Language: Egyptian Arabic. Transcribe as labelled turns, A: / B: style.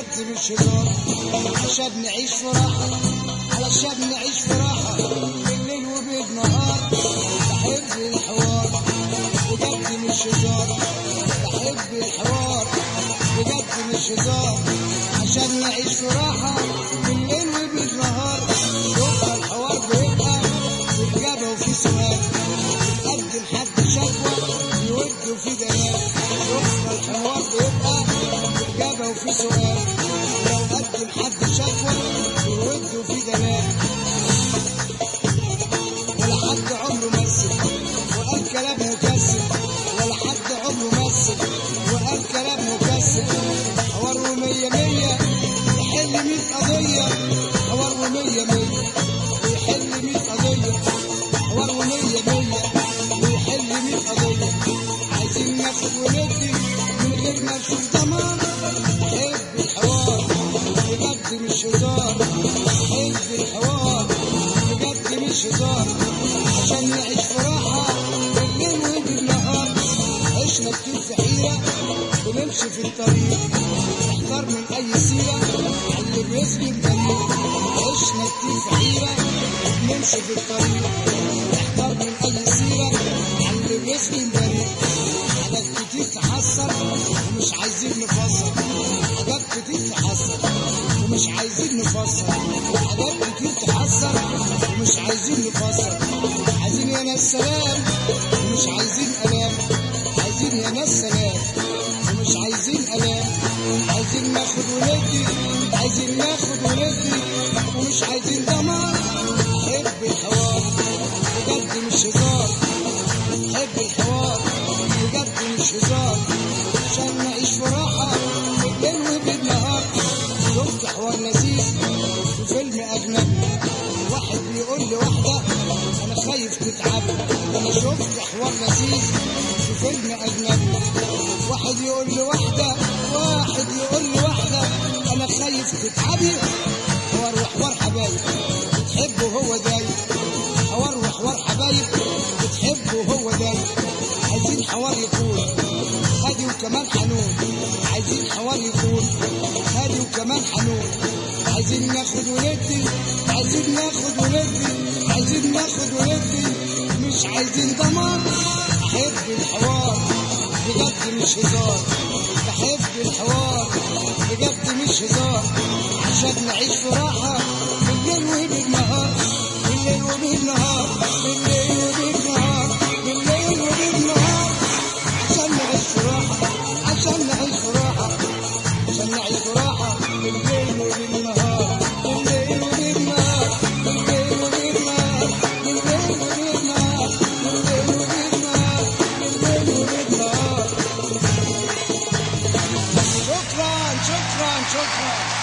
A: بجد مش هزار عشان نعيش في راحة علشان نعيش في راحة بالليل وبالنهار بحب الحوار بجد مش هزار بحب الحوار بجد مش هزار عشان نعيش في راحة بالليل وبالنهار يبقى الحوار بيبقى في إجابة وفي سؤال يقدم حد شكوى يود وفي دلال يبقى الحوار بيبقى في إجابة وفي سؤال لو قدم حد شكوى يود وفي دلال ولا حد عمره مسك وقال كلام مكسب ولا حد عمره مسك وقال كلام مكسب حوار ومية مية يحل مية قضية حوار ومية مية ويحل مية قضية حوار ومية مية ويحل مية قضية عايزين ناخد وندي من غير ما نشوف ضمان حب الحوار بجد مش هزار حب الحوار بجد مش هزار عشان نعيش في راحة بالليل وبالنهار عشنا كتير في حيرة بنمشي في الطريق نحتار من أي سيرة على اللي بيسري الطريق عشنا كتير في حيرة بنمشي في الطريق نحتار من أي سيرة على اللي بيسري الطريق حاجات كتير تحسر ومش عايزين نفسر حاجات كتير تحسر ومش عايزين نفسر حاجات كتير تحسر ومش عايزين نفسر عايزين يا ناس سلام ومش عايزين ألام عايزين يا ناس سلام ومش عايزين ألام عايزين ناخد وندي عايزين ناخد وندي ومش عايزين دمار حب الحوار بجد مش هزار حب الحوار بجد مش هزار عشان نعيش في راحة بالليل وبالنهار شفت حوار لذيذ في فيلم أجنبي واحد بيقول لواحدة أنا خايف تتعبي أنا شفت حوار لذيذ في فيلم أجنبي واحد يقول لواحدة واحد يقول لواحدة أنا خايف تتعبي حوار وحوار حبايب بتحبه هو دايب حوار وحوار حبايب بتحبه هو دايب عايزين حوار يكون هادي وكمان حنون عايزين حوار يكون هادي وكمان حنون عايزين ناخد وندي عايزين ناخد وندي عايزين ناخد وندي مش عايزين دمار احب الحوار بجد مش هزار بحب الحوار بجد مش هزار عشان نعيش في راحة بالليل وبالنهار بالليل وبالنهار بالليل وبالنهار بالليل وبالنهار عشان نعيش في راحة عشان نعيش في راحة عشان نعيش في راحة بالليل وبالنهار بالليل وبالنهار بالليل وبالنهار بالليل وبالنهار بالليل وبالنهار بالليل وبالنهار شكرا شكرا شكرا